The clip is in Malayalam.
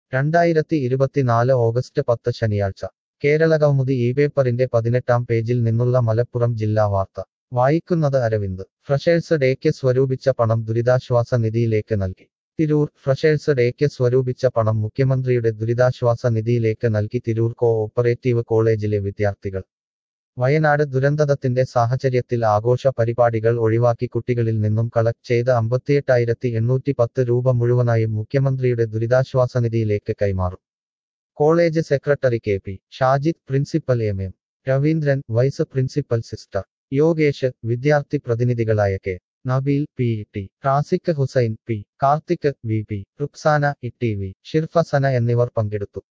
രണ്ടായിരത്തി ഇരുപത്തിനാല് ഓഗസ്റ്റ് പത്ത് ശനിയാഴ്ച കേരള കൗമുദി ഈ പേപ്പറിന്റെ പതിനെട്ടാം പേജിൽ നിന്നുള്ള മലപ്പുറം ജില്ലാ വാർത്ത വായിക്കുന്നത് അരവിന്ദ് ഫ്രഷേഴ്സ് ഡേക്ക് സ്വരൂപിച്ച പണം ദുരിതാശ്വാസ നിധിയിലേക്ക് നൽകി തിരൂർ ഫ്രഷേഴ്സ് ഡേക്ക് സ്വരൂപിച്ച പണം മുഖ്യമന്ത്രിയുടെ ദുരിതാശ്വാസ നിധിയിലേക്ക് നൽകി തിരൂർ കോ ഓപ്പറേറ്റീവ് കോളേജിലെ വിദ്യാർത്ഥികൾ വയനാട് ദുരന്തത്തിന്റെ സാഹചര്യത്തിൽ ആഘോഷ പരിപാടികൾ ഒഴിവാക്കി കുട്ടികളിൽ നിന്നും കളക്ട് ചെയ്ത അമ്പത്തിയെട്ടായിരത്തി എണ്ണൂറ്റി പത്ത് രൂപ മുഴുവനായും മുഖ്യമന്ത്രിയുടെ ദുരിതാശ്വാസ നിധിയിലേക്ക് കൈമാറും college secretary K P Shajid principal M M Raveendran vice principal sister Yogesh വിദ്യാർത്ഥി പ്രതിനിധികളായ K Nabeel P T Rasiq Hussain P Karthik V P Ruksana E T V Shirfasana എന്നിവർ പങ്കെടുത്തു